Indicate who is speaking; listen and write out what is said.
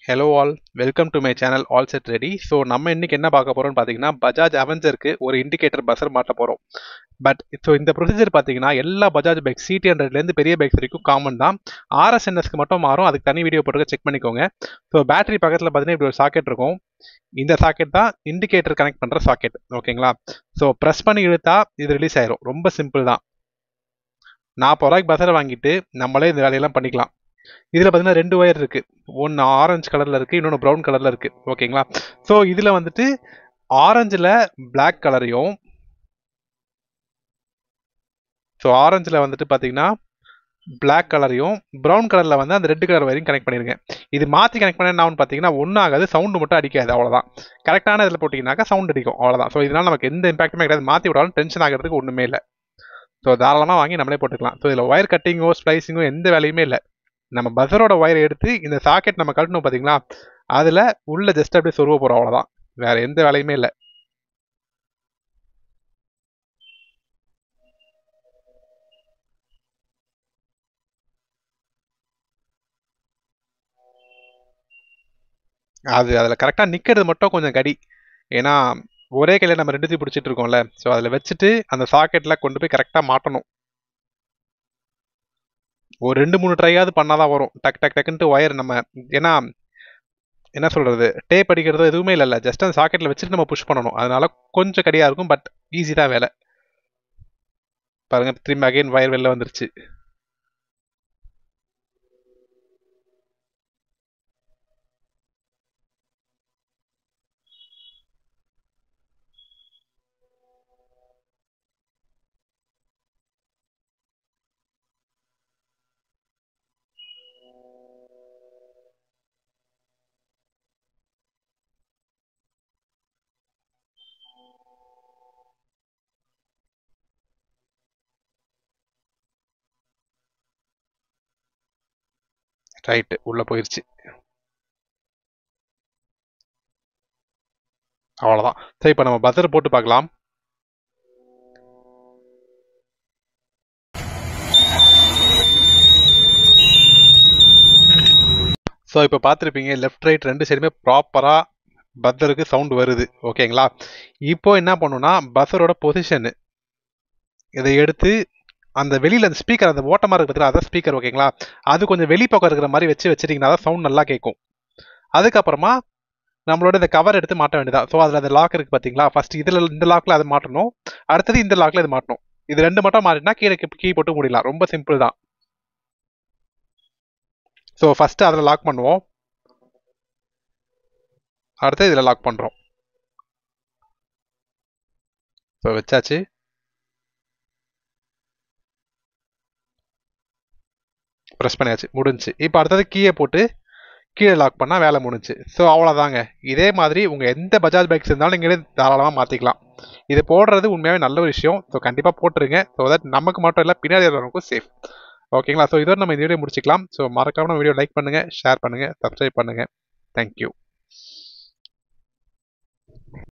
Speaker 1: hello all welcome to my channel all set ready so நம்ம இன்னைக்கு என்ன பார்க்க போறோம்னு பார்த்தீங்கன்னா பஜாஜ் அவெஞ்சருக்கு ஒரு இண்டிகேட்டர் பஸ்ஸர் மாட்ட போகிறோம் பட் ஸோ இந்த ப்ரொசீஜர் பார்த்தீங்கன்னா எல்லா பஜாஜ் பைக் சிடி ஹண்ட்ரட்லேருந்து பெரிய பைக்ஸ் வரைக்கும் காமன் தான் ஆர்எஸ்என்எஸ்க்கு மட்டும் மாறும் அதுக்கு தனி வீடியோ போட்டு செக் பண்ணிக்கோங்க ஸோ பேட்டரி பக்கத்தில் பார்த்தீங்கன்னா இப்படி ஒரு சாக்கெட் இருக்கும் இந்த சாக்கெட் தான் இண்டிகேட்டர் கனெக்ட் பண்ணுற சாக்கெட் ஓகேங்களா ஸோ ப்ரெஸ் பண்ணி இழுத்தா இது ரிலீஸ் ஆயிரும் ரொம்ப சிம்பிள் தான் நாற்பது ரூபாய்க்கு பஸ்ஸரை வாங்கிட்டு நம்மளே இந்த வேலையெல்லாம் பண்ணிக்கலாம் இதில் பார்த்தீங்கன்னா ரெண்டு ஒயர் இருக்குது ஒன்று ஆரஞ்சு கலரில் இருக்குது இன்னொன்று ப்ரௌன் கலரில் இருக்குது ஓகேங்களா ஸோ இதில் வந்துட்டு ஆரஞ்சில் பிளாக் கலரையும் ஸோ ஆரஞ்சில் வந்துட்டு பார்த்தீங்கன்னா பிளாக் கலரையும் ப்ரௌன் கலரில் வந்து அந்த ரெட் கலர் வரையும் கனெக்ட் பண்ணிருங்க இது மாற்றி கனெக்ட் பண்ண என்ன பார்த்தீங்கன்னா ஒன்றும் ஆகாது சவுண்டு மட்டும் அடிக்காது அவ்வளோதான் கரெக்டான இதில் போட்டிங்கனாக்கா சவுண்ட் அடிக்கும் அவ்வளோதான் ஸோ இதனால் நமக்கு எந்த இம்பாக்ட்டுமே கிடையாது மாற்றி விடாலும் டென்ஷன் ஆகிறதுக்கு ஒன்றுமே இல்லை ஸோ தாராளமாக வாங்கி நம்மளே போட்டுக்கலாம் ஸோ இதில் ஒயர் கட்டிங்கோ ஸ்ப்ளைசிங்கோ எந்த வேலையுமே இல்லை நம்ம பஸ்ஸரோட ஒயரை எடுத்து இந்த சாக்கெட் நம்ம கழட்டணும் பார்த்தீங்களா அதில் உள்ள ஜஸ்ட் அப்படியே சொருவ போகிறோம் அவ்வளோதான் வேற எந்த வேலையுமே இல்லை அது அதில் கரெக்டாக நிற்கிறது மட்டும் கொஞ்சம் கடி ஏன்னா ஒரே கையில் நம்ம ரெண்டுத்தையும் பிடிச்சிட்டு இருக்கோம்ல ஸோ அதில் வச்சுட்டு அந்த சாக்கெட்டில் கொண்டு போய் கரெக்டாக மாட்டணும் ஒரு ரெண்டு மூணு ட்ரையாவது பண்ணாதான் வரும் டக் டக் டக்குன்ட்டு ஒயர் நம்ம ஏன்னா என்ன சொல்றது டேப் அடிக்கிறதோ எதுவுமே இல்லைல்ல ஜஸ்ட் அந்த சாக்கெட்டில் வச்சுட்டு நம்ம புஷ் பண்ணணும் அதனால கொஞ்சம் கடியா இருக்கும் பட் ஈஸி தான் வேலை பாருங்க திரும்பி அகைன் ஒயர் வெளில வந்துருச்சு ரைட்டு உள்ள போயிருச்சு அவ்வளோதான் சரி இப்போ நம்ம பஸ்ஸர் போட்டு பார்க்கலாம் ஸோ இப்போ பார்த்துருப்பீங்க லெஃப்ட் ரைட் ரெண்டு சைடுமே ப்ராப்பராக பஸ்ஸருக்கு சவுண்ட் வருது ஓகேங்களா இப்போ என்ன பண்ணுன்னா பஸ்ஸரோட பொசிஷனு இதை எடுத்து அந்த வெளியில் அந்த ஸ்பீக்கர் அந்த ஓட்டமாக இருக்கு பார்த்தீங்களா அதான் ஸ்பீக்கர் ஓகேங்களா அது கொஞ்சம் வெளி பக்கம் இருக்கிற மாதிரி வச்சு வச்சிட்டிங்கன்னா தான் சவுண்ட் நல்லா கேட்கும் அதுக்கப்புறமா நம்மளோட இந்த கவர் எடுத்து மாட்ட வேண்டியதா ஸோ அதில் அந்த லாக் இருக்குது பார்த்தீங்களா ஃபர்ஸ்ட் இதில் இந்த லாக்கில் அதை மாட்டணும் அடுத்தது இந்த லாக்கில் இது மாட்டணும் இது ரெண்டு மட்டும் மாறினா கீழே கீ போட்டு முடியலாம் ரொம்ப சிம்பிள் தான் ஸோ ஃபஸ்ட்டு அதில் லாக் பண்ணுவோம் அடுத்து இதில் லாக் பண்ணுறோம் ஸோ வச்சாச்சு ப்ரெஸ் பண்ணியாச்சு முடிஞ்சு இப்போ அடுத்தது கீயை போட்டு கீழே லாக் பண்ணால் வேலை முடிஞ்சு ஸோ அவ்வளோதாங்க இதே மாதிரி உங்கள் எந்த பஜாஜ் பைக்ஸ் இருந்தாலும் நீங்களே தாராளமாக மாற்றிக்கலாம் இது போடுறது உண்மையாகவே நல்ல ஒரு விஷயம் ஸோ கண்டிப்பாக போட்டுருங்க ஸோ தட் நமக்கு மட்டும் இல்லை பின்னாடி வரவங்களுக்கும் சேஃப் ஓகேங்களா ஸோ இதோட நம்ம இந்த வீடியோ முடிச்சிக்கலாம் ஸோ மறக்காம நம்ம வீடியோ லைக் பண்ணுங்கள் ஷேர் பண்ணுங்கள் சப்ஸ்கிரைப் பண்ணுங்கள் தேங்க்யூ